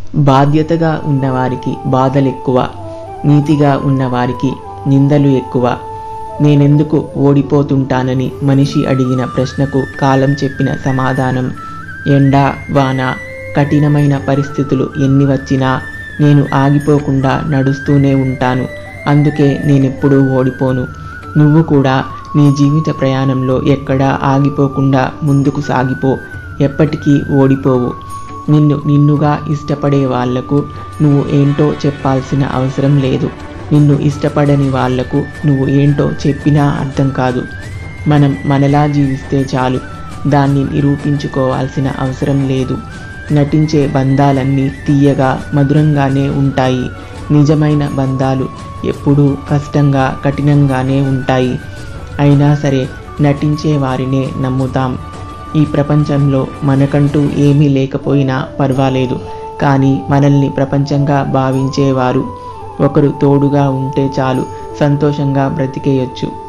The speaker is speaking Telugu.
బాధ్యతగా ఉన్నవారికి బాధలు ఎక్కువ నీతిగా ఉన్నవారికి నిందలు ఎక్కువ నేనెందుకు ఓడిపోతుంటానని మనిషి అడిగిన ప్రశ్నకు కాలం చెప్పిన సమాధానం ఎండ వాన కఠినమైన పరిస్థితులు ఎన్ని వచ్చినా నేను ఆగిపోకుండా నడుస్తూనే ఉంటాను అందుకే నేనెప్పుడూ ఓడిపోను నువ్వు కూడా నీ జీవిత ప్రయాణంలో ఎక్కడా ఆగిపోకుండా ముందుకు సాగిపో ఎప్పటికీ ఓడిపోవు నిన్ను నిన్నుగా ఇష్టపడే వాళ్లకు నువ్వు ఏంటో చెప్పాల్సిన అవసరం లేదు నిన్ను ఇష్టపడని వాళ్లకు నువ్వు ఏంటో చెప్పినా అర్థం కాదు మనం మనలా జీవిస్తే చాలు దాన్ని నిరూపించుకోవాల్సిన అవసరం లేదు నటించే బంధాలన్నీ తీయగా మధురంగానే ఉంటాయి నిజమైన బంధాలు ఎప్పుడూ కష్టంగా కఠినంగానే ఉంటాయి అయినా సరే నటించే వారినే నమ్ముతాం ఈ ప్రపంచంలో మనకంటూ ఏమీ లేకపోయినా పర్వాలేదు కానీ మనల్ని ప్రపంచంగా భావించేవారు ఒకరు తోడుగా ఉంటే చాలు సంతోషంగా బ్రతికేయొచ్చు